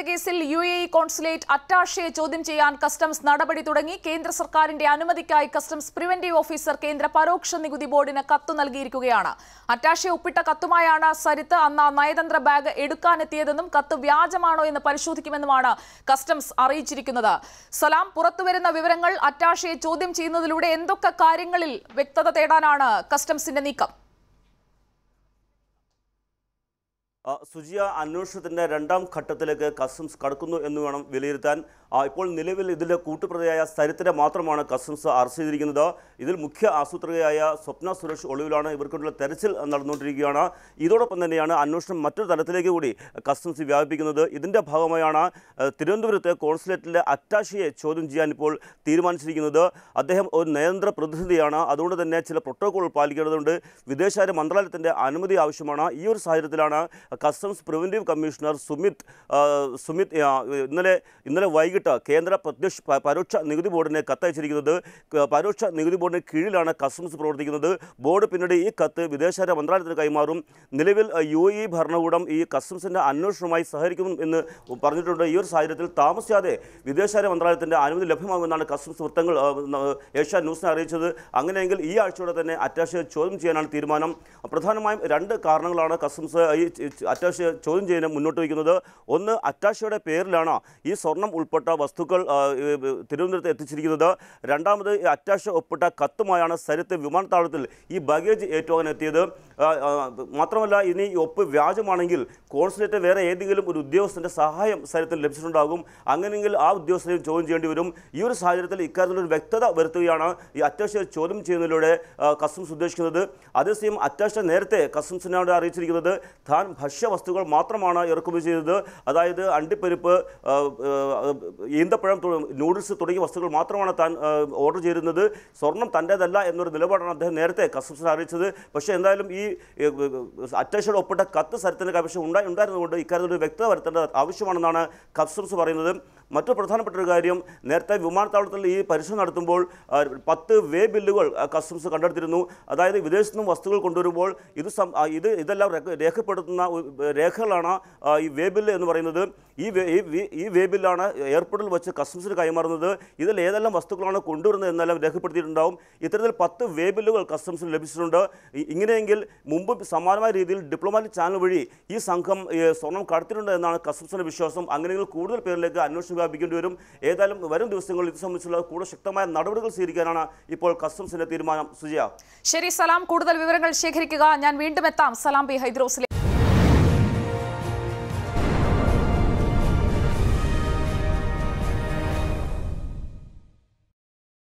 കേസിൽ U A E consulate അറ്റാഷയെ ചോദ്യം ചെയ്യാൻ കസ്റ്റംസ് നടപടി തുടങ്ങി കേന്ദ്ര സർക്കാരിന്റെ അനുമതിക്കായി കസ്റ്റംസ് പ്രിവന്റീവ് ഓഫീസർ കേന്ദ്ര പരോക്ഷ നികുതി ബോർഡിന് കത്ത് നൽകിയിരിക്കുകയാണ് അറ്റാഷെ ഒപ്പിട്ട കത്തുമായാണ് സരിത്ത് അന്ന് ആ നയതന്ത്ര ബാഗ് എടുക്കാനെത്തിയതെന്നും കത്ത് വ്യാജമാണോ എന്ന് പരിശോധിക്കുമെന്നുമാണ് കസ്റ്റംസ് അറിയിച്ചിരിക്കുന്നത് സലാം പുറത്തുവരുന്ന വിവരങ്ങൾ അറ്റാഷയെ ചോദ്യം ചെയ്യുന്നതിലൂടെ എന്തൊക്കെ കാര്യങ്ങളിൽ വ്യക്തത തേടാനാണ് കസ്റ്റംസിന്റെ നീക്കം ആ, സുജിയ അന്വേഷണത്തിന്റെ രണ്ടാം ഘട്ടത്തിലേക്ക് കസ്റ്റംസ് കടക്കുന്നു എന്ന് വേണം വിലയിരുത്താൻ ആ, ഇപ്പോൾ നിലവിൽ ഇതിലെ കൂട്ടുപ്രതിയായ സരിത്തിനെ മാത്രമാണ് കസ്റ്റംസ് അറസ്റ്റ് ചെയ്തിരിക്കുന്നത് ഇതിൽ മുഖ്യ ആസൂത്രകയായ സ്വപ്ന സുരേഷ് ഒളിവിലാണ് ഇവർക്കുള്ള തെരച്ചിൽ നടന്നുകൊണ്ടിരിക്കുകയാണ് ഇതോടൊപ്പം തന്നെയാണ് അന്വേഷണം മറ്റൊരു തലത്തിലേക്ക് കൂടി കസ്റ്റംസ് വ്യാപിപ്പിക്കുന്നത് ഇതിന്റെ ഭാഗമായാണ് ആ, തിരുവനന്തപുരത്തെ കോൺസുലേറ്റിലെ അറ്റാഷിയെ ചോദ്യം ചെയ്യാൻ ഇപ്പോൾ തീരുമാനിച്ചിരിക്കുന്നത് അദ്ദേഹം ഒരു നയതന്ത്ര പ്രതിനിധിയാണ് അതുകൊണ്ട് തന്നെ ചില പ്രോട്ടോകോൾ പാലിക്കേണ്ടതുണ്ട് വിദേശകാര്യ മന്ത്രാലയത്തിന്റെ അനുമതി ആവശ്യമാണ് ഈ ഒരു സാഹചര്യത്തിലാണ് കസ്റ്റംസ് പ്രിവന്റീവ് കമ്മീഷണർ സുമിത് ആ, സുമിത് ആ, ഇന്നലെ ഇന്നലെ വൈകിട്ട് കേന്ദ്ര പ്രത്യക്ഷ പ- പരോക്ഷ നികുതി ബോർഡിനെ കത്തയച്ചിരിക്കുന്നത് ക- പരോക്ഷ നികുതി ബോർഡിന് കീഴിലാണ് കസ്റ്റംസ് പ്രവർത്തിക്കുന്നത് ബോർഡ് പിന്നീട് ഈ കത്ത് വിദേശകാര്യ മന്ത്രാലയത്തിന് കൈമാറും നിലവിൽ ആ, യു എ ഇ ഭരണകൂടം ഈ കസ്റ്റംസിന്റെ അന്വേഷണവുമായി സഹകരിക്കും എന്ന് പറഞ്ഞിട്ടുണ്ട് ഈ ഒരു സാഹചര്യത്തിൽ താമസിയാതെ വിദേശകാര്യ മന്ത്രാലയത്തിന്റെ അനുമതി ലഭ്യമാകുമെന്നാണ് കസ്റ്റംസ് വൃത്തങ്ങൾ ആ, ന- ഏഷ്യ ന്യൂസിനെ അറിയിച്ചത് അങ്ങനെയെങ്കിൽ ഈ ആഴ്ചയോടെ തന്നെ അറ്റാഷെ ചോദ്യം ചെയ്യാനാണ് തീരുമാനം പ്രധാനമായും രണ്ട് കാരണങ്ങളാണ് കസ്റ്റംസ് ഈ അറ്റാഷെ ചോദ്യം ചെയ്യാൻ മുന്നോട്ട് വയ്ക്കുന്നത് ഒന്ന് അറ്റാഷയുടെ പേരിലാണ് ഈ സ്വർണം ഉൾപ്പെട്ട വസ്തുക്കൾ ആ, ഈ, തിരുവനന്തപുരത്ത് എത്തിച്ചിരിക്കുന്നത് രണ്ടാമത് ഈ അറ്റാഷ ഒപ്പിട്ട കത്തുമായാണ് സരിത്ത് വിമാനത്താവളത്തിൽ ഈ ബഗേജ് ഏറ്റുവാങ്ങാൻ എത്തിയത് ആ, ആ, മാത്രമല്ല ഇനി ഈ ഒപ്പ് വ്യാജമാണെങ്കിൽ കോൺസുലേറ്റ് വേറെ ഏതെങ്കിലും ഒരു ഉദ്യോഗസ്ഥന്റെ സഹായം സരിത്തിന് ലഭിച്ചിട്ടുണ്ടാകും അങ്ങനെയെങ്കിൽ ആ ഉദ്യോഗസ്ഥരെയും ചോദ്യം ചെയ്യേണ്ടി വരും ഈ ഒരു സാഹചര്യത്തിൽ ഇക്കാര്യത്തിൽ ഒരു വ്യക്തത വരുത്തുകയാണ് ഈ അറ്റാഷയെ ചോദ്യം ചെയ്യുന്നതിലൂടെ ആ, കസ്റ്റംസ് ഉദ്ദേശിക്കുന്നത് അതേസമയം അറ്റാഷ നേരത്തെ കസ്റ്റംസിനോട് അറിയിച്ചിരിക്കുന്നത് താൻ ഭക്ഷ്യവസ്തുക്കൾ മാത്രമാണ് ഇറക്കുമതി ചെയ്തത് അതായത് അണ്ടിപ്പരിപ്പ് ആ, ആ, ഈന്തപ്പഴം തു- നൂഡിൽസ് തുടങ്ങിയ വസ്തുക്കൾ മാത്രമാണ് താൻ ആ, ഓർഡർ ചെയ്തിരുന്നത് സ്വർണം തൻ്റേതല്ല എന്നൊരു നിലപാടാണ് അദ്ദേഹം നേരത്തെ കസ്റ്റംസിനെ അറിയിച്ചത് പക്ഷേ എന്തായാലും ഈ അറ്റാഷയുടെ ഒപ്പിട്ട കത്ത് സരത്തിൻ്റെ കൈവശം ഉണ്ടായി ഉണ്ടായിരുന്നതുകൊണ്ട് ഇക്കാര്യത്തിൽ ഒരു വ്യക്തത വരുത്തേണ്ടത് ആവശ്യമാണെന്നാണ് കസ്റ്റംസ് പറയുന്നത് മറ്റു പ്രധാനപ്പെട്ട ഒരു കാര്യം നേരത്തെ വിമാനത്താവളത്തിൽ ഈ പരിശോധന നടത്തുമ്പോൾ ആ, പത്ത് വേ ബില്ലുകൾ ആ, കസ്റ്റംസ് കണ്ടെടുത്തിരുന്നു അതായത് വിദേശത്തു നിന്നും വസ്തുക്കൾ കൊണ്ടുവരുമ്പോൾ ഇത് സം- ആ, ഇത് ഇതെല്ലാം രേഖ- രേഖപ്പെടുത്തുന്ന ഒരു- രേഖകളാണ് ആ, ഈ വേ ബില്ല് എന്ന് പറയുന്നത് ഈ വേ- ഈ വേ- ഈ വേ ബില്ലാണ് എയർപോർട്ടിൽ വെച്ച് കസ്റ്റംസിന് കൈമാറുന്നത് ഇതിൽ ഏതെല്ലാം വസ്തുക്കളാണ് കൊണ്ടുവരുന്നത് എന്നെല്ലാം രേഖപ്പെടുത്തിയിട്ടുണ്ടാവും ഇത്തരത്തിൽ പത്ത് വേ ബില്ലുകൾ കസ്റ്റംസിന് ലഭിച്ചിട്ടുണ്ട് ഇ- ഇങ്ങനെയെങ്കിൽ മുമ്പ് സമാനമായ രീതിയിൽ ഡിപ്ലോമാറ്റിക് ചാനൽ വഴി ഈ സംഘം ഏ, സ്വർണം കടത്തിയിട്ടുണ്ട് എന്നാണ് കസ്റ്റംസിന്റെ വിശ്വാസം അങ്ങനെയെങ്കിൽ കൂടുതൽ പേരിലേക്ക് അന്വേഷണം വ്യാപിക്കേണ്ടി വരും ഏതായാലും വരും ദിവസങ്ങളിൽ ഇത് സംബന്ധിച്ചുള്ള കൂടുതൽ ശക്തമായ നടപടികൾ സ്വീകരിക്കാനാണ് ഇപ്പോൾ കസ്റ്റംസിന്റെ തീരുമാനം സുജയ ശരി സലാം കൂടുതൽ വിവരങ്ങൾ ശേഖരിക്കുക ഞാൻ വീണ്ടും എത്താം സലാം ബി ഹൈദ്രോസിലേക്ക്